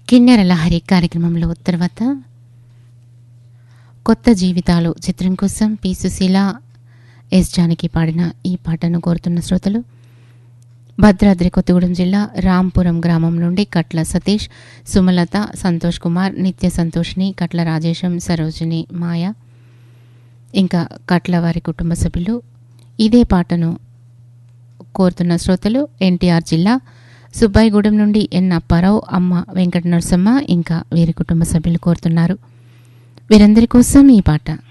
కిన్నెర లహరి కార్యక్రమంలో తర్వాత కొత్త జీవితాలు చిత్రం కోసం పి సుశీల ఎస్ జానకి పాడిన ఈ పాటను కోరుతున్న శ్రోతలు భద్రాద్రి కొత్తగూడెం జిల్లా రాంపురం గ్రామం నుండి కట్ల సతీష్ సుమలత సంతోష్ కుమార్ నిత్య సంతోష్ని కట్ల రాజేశం సరోజిని మాయ ఇంకా కట్ల వారి కుటుంబ సభ్యులు ఇదే పాటను కోరుతున్న శ్రోతలు ఎన్టీఆర్ జిల్లా సుబ్బాయిగూడెం నుండి ఎన్ అప్పారావు అమ్మ వెంకట నరసమ్మ ఇంకా వీరి కుటుంబ సభ్యులు కోరుతున్నారు వీరందరి కోసం ఈ పాట